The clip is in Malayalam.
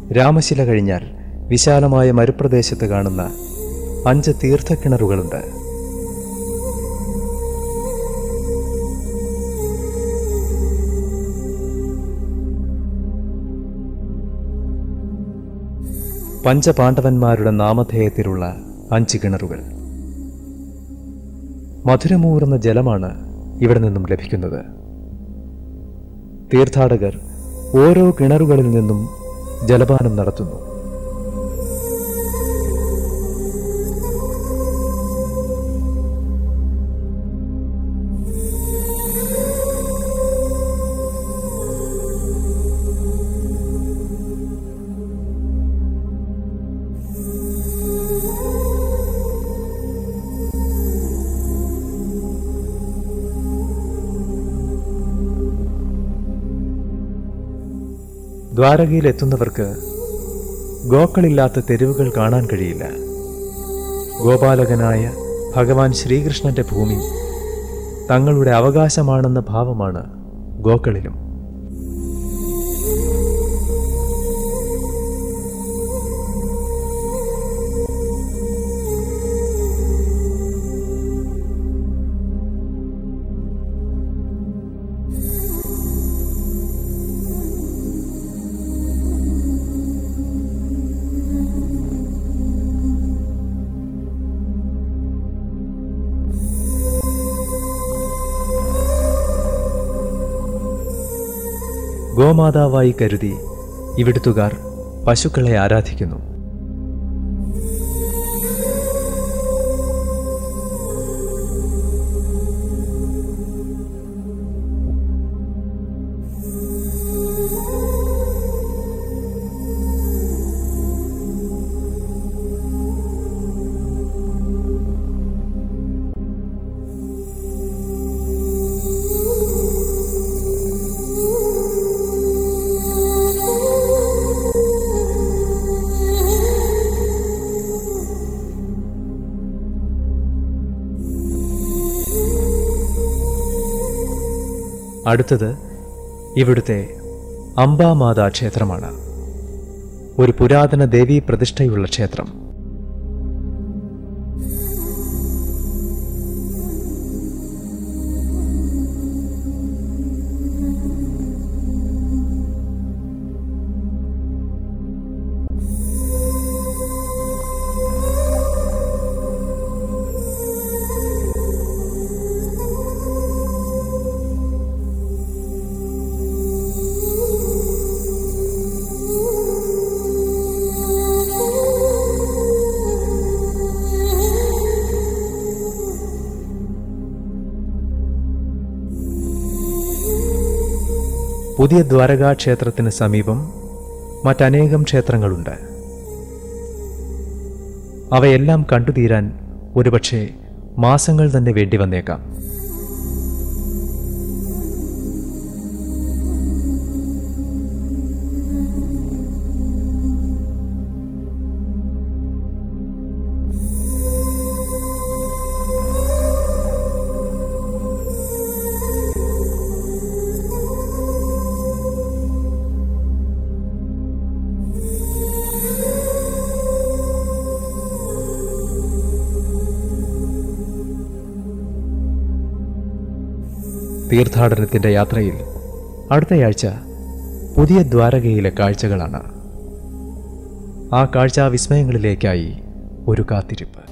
രാമശില കഴിഞ്ഞാൽ വിശാലമായ മരുപ്രദേശത്ത് കാണുന്ന അഞ്ച് തീർത്ഥക്കിണറുകളുണ്ട് പഞ്ചപാണ്ഡവന്മാരുടെ നാമധേയത്തിലുള്ള അഞ്ച് കിണറുകൾ മധുരമൂറുന്ന ജലമാണ് ഇവിടെ നിന്നും ലഭിക്കുന്നത് തീർത്ഥാടകർ ഓരോ കിണറുകളിൽ നിന്നും ജലപാനം നടത്തുന്നു ദ്വാരകയിൽ എത്തുന്നവർക്ക് ഗോക്കളില്ലാത്ത തെരുവുകൾ കാണാൻ കഴിയില്ല ഗോപാലകനായ ഭഗവാൻ ശ്രീകൃഷ്ണന്റെ ഭൂമി തങ്ങളുടെ അവകാശമാണെന്ന ഭാവമാണ് ഗോക്കളിലും ഗോമാതാവായി കരുതി ഇവിടുത്തുകാർ പശുക്കളെ ആരാധിക്കുന്നു അടുത്തത് ഇവിടുത്തെ അംബാമാതാ ക്ഷേത്രമാണ് ഒരു പുരാതന ദേവീ പ്രതിഷ്ഠയുള്ള ക്ഷേത്രം പുതിയ ദ്വാരകാ ക്ഷേത്രത്തിന് സമീപം മറ്റനേകം ക്ഷേത്രങ്ങളുണ്ട് അവയെല്ലാം കണ്ടുതീരാൻ ഒരുപക്ഷെ മാസങ്ങൾ തന്നെ വേണ്ടി വന്നേക്കാം തീർത്ഥാടനത്തിന്റെ യാത്രയിൽ അടുത്തയാഴ്ച പുതിയ ദ്വാരകയിലെ കാഴ്ചകളാണ് ആ കാഴ്ചാ വിസ്മയങ്ങളിലേക്കായി ഒരു കാത്തിരിപ്പ്